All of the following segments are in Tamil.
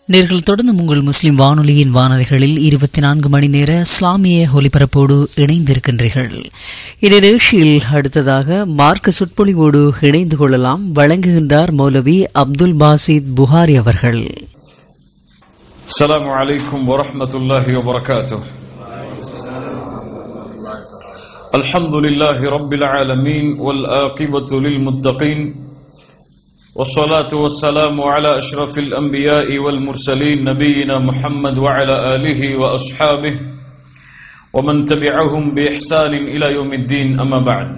நேர்கள் தொடர்ந்து உங்கள் முஸ்லிம் வானொலியின் வானொலிகளில் இருபத்தி நான்கு மணி நேர இஸ்லாமிய ஒலிபரப்போடு இணைந்திருக்கின்றீர்கள் இந்நிகழ்ச்சியில் அடுத்ததாக மார்க்க சொற்பொழிவோடு இணைந்து கொள்ளலாம் வழங்குகின்றார் மௌலவி அப்துல் பாசித் புகாரி அவர்கள் السلام عليكم ورحمة الله وبركاته الحمد لله رب العالمين والآقبة للمتقين والصلاة والسلام على أشرف الأنبياء والمرسلين نبينا محمد وعلى آله وأصحابه ومن تبعهم بإحسان إلى يوم الدين أما بعد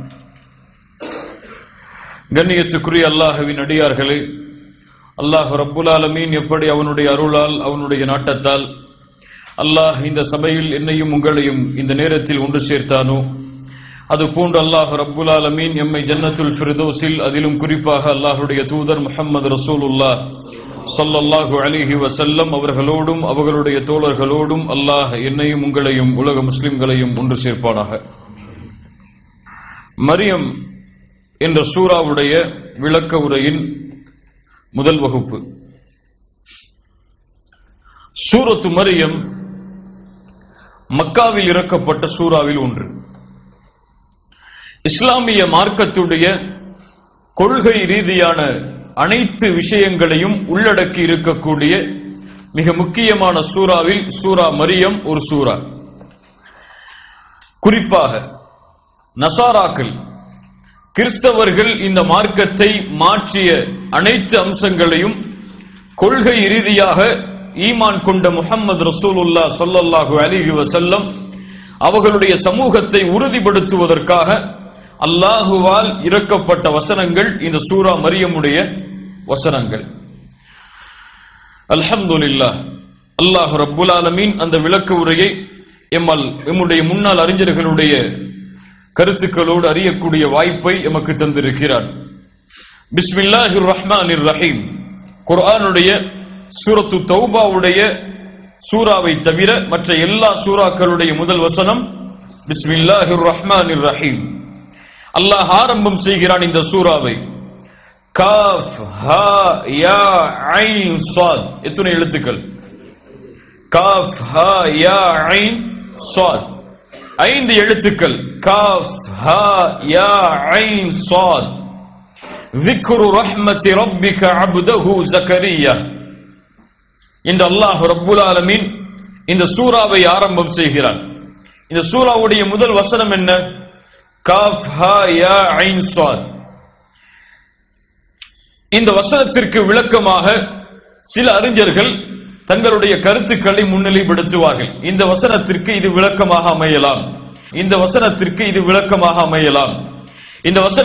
கண்ணியத்துக்குரிய அல்லாஹுவின் அடியார்களே அல்லாஹ் ரப்புல் ஆலமீன் எப்படி அவனுடைய அருளால் அவனுடைய நாட்டத்தால் அல்லாஹ் இந்த சபையில் என்னையும் உங்களையும் இந்த நேரத்தில் ஒன்று சேர்த்தானோ அது போன்று அல்லாஹ் ரப்புல் ஆலமீன் எம்மை ஜன்னத்துல் ஃபிர்தோஸில் அதிலும் குறிப்பாக அல்லாஹுடைய தூதர் முஹம்மது ரசூலுல்லா ஸல்லல்லாஹு அலைஹி வஸல்லம் அவர்களோடும் அவர்களுடைய தோழர்களோடும் அல்லாஹ் என்னையும் உங்களையும் உலக முஸ்லிம்களையும் ஒன்று சேர்ப்பானாக மரியம் என்ற சூராவுடைய விளக்க உரையின் முதல் வகுப்பு சூரத்து மரியம் மக்காவில் இறக்கப்பட்ட சூறாவில் ஒன்று இஸ்லாமிய மார்க்கத்துடைய கொள்கை ரீதியான அனைத்து விஷயங்களையும் உள்ளடக்கி இருக்கக்கூடிய மிக முக்கியமான சூறாவில் சூரா மரியம் ஒரு சூறா குறிப்பாக நசாராக்கள் கிறிஸ்தவர்கள் இந்த மார்க்கத்தை மாற்றிய அனைத்து அம்சங்களையும் கொள்கை ரீதியாக ஈமான் கொண்ட முஹம்மது ரசூலுல்லா சொல்லல்லாஹு அலிஹி வசல்லம் அவர்களுடைய சமூகத்தை உறுதிப்படுத்துவதற்காக அல்லாஹுவால் இறக்கப்பட்ட வசனங்கள் இந்த சூரா மரியமுடைய வசனங்கள் அல்ஹம்துலில்லா அல்லாஹ் ரப்புல் ஆலமீன் அந்த விளக்க உரையை எம்மால் எம்முடைய முன்னாள் அறிஞர்களுடைய கருத்துக்களோடு அறியக்கூடிய வாய்ப்பை எமக்கு தந்திருக்கிறார் பிஸ்மில்லாஹிர் ரஹ்மானிர் ரஹீம் குர்ஆனுடைய சூரத்து தௌபாவுடைய சூராவை தவிர மற்ற எல்லா சூறாக்களுடைய முதல் வசனம் பிஸ்மில்லாஹிர் ரஹ்மானிர் ரஹீம் அல்லாஹ் ஆரம்பம் செய்கிறான் இந்த சூறாவை காஃப் ஹா யா ஐன் சாத் எத்தனை எழுத்துக்கள் காஃப் ஹா யா ஐன் சாத் ஐந்து எழுத்துக்கள் காஃப் ஹா யா ஐன் சாத் ذكر رحمة ربك عبده زكريا இந்த அல்லாஹ் ரப்புல் ஆலமீன் இந்த சூறாவை ஆரம்பம் செய்கிறான் இந்த சூறாவுடைய முதல் வசனம் என்ன காஃப் ஹா யா ஐன் சாத் இந்த வசனத்திற்கு விளக்கமாக சில அறிஞர்கள் தங்களுடைய கருத்துக்களை முன்னிலைப்படுத்துவார்கள் இந்த வசனத்திற்கு இது விளக்கமாக அமையலாம் இந்த வசனத்திற்கு இது விளக்கமாக அமையலாம் இந்த வசனம்